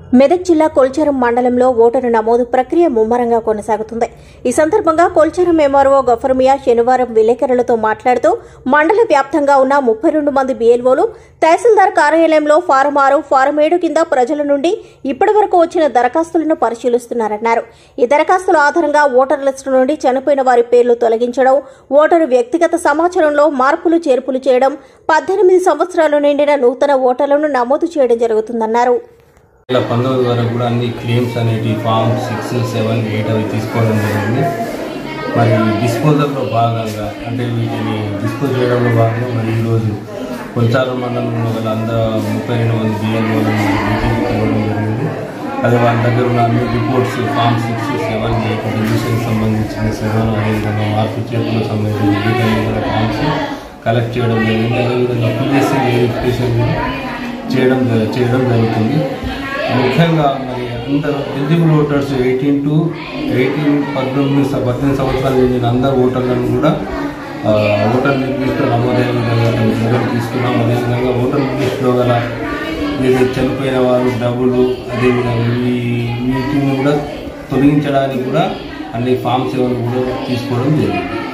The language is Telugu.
మెదక్ జిల్లా కొల్చారం మండలంలో ఓటరు నమోదు ప్రక్రియ ముమ్మరంగా కొనసాగుతుంది ఈ సందర్భంగా కొల్చారం ఎంఆర్ఓ గఫర్మియా శనివారం విలేకరులతో మాట్లాడుతూ మండల వ్యాప్తంగా ఉన్న ముప్పై రెండు మంది బీఎల్ఓలు తహసీల్దార్ కార్యాలయంలో ఫారం ఆరు ఫారం ఏడు కింద ప్రజల నుండి ఇప్పటి వరకు వచ్చిన దరఖాస్తులను పరిశీలిస్తున్నారన్నారు ఈ దరఖాస్తుల ఆధారంగా ఓటర్ లిస్టు నుండి చనిపోయిన వారి పేర్లు తొలగించడం ఓటరు వ్యక్తిగత సమాచారంలో మార్పులు చేర్పులు చేయడం పద్దెనిమిది సంవత్సరాలు నిండిన నూతన ఓటర్లను నమోదు చేయడం జరుగుతుందన్నారు ఇలా పంతొమ్మిది వరకు కూడా అన్ని క్లెయిమ్స్ అనేవి ఫామ్ సిక్స్ సెవెన్ ఎయిట్ అవి తీసుకోవడం జరిగింది మరి డిస్పోజల్లో భాగంగా అంటే వీటిని డిస్పోజ్ చేయడంలో భాగంగా మరి ఈరోజు కొంచాల మండలంలో గల అంద ముప్పై రెండు మంది బిఎల్ఓలను మీటింగ్ ఇవ్వడం జరిగింది అదే వాళ్ళ దగ్గర ఉన్న అన్ని reports form six seven eight డివిజన్కి సంబంధించిన సెవెన్ అదేవిధంగా మార్పు చేతులకు సంబంధించిన వీటన్ని కూడా ఫామ్స్ కలెక్ట్ చేయడం జరిగింది అదేవిధంగా పిఎస్సీ వెరిఫికేషన్ కూడా చేయడం జ- చేయడం జరుగుతుంది ముఖ్యంగా మరి అందరు eligible voters eighteen to eighteen పద్దెనిమిది స- పద్దెనిమిది సంవత్సరాలు నిండిన అందరు ఓటర్లను కూడా ఆ, ఓటర్ లిస్టులో నమోదైన విధంగా మేము చర్యలు తీసుకున్నాం అదేవిధంగా ఓటర్ లిస్టులో గల ఏదైతే చనిపోయిన వారు డబ్బులు అదేవిధంగా ఈ వీటిని కూడా తొలగించడానికి కూడా అన్ని ఫామ్ సేవలు కూడా తీసుకోవడం జరిగింది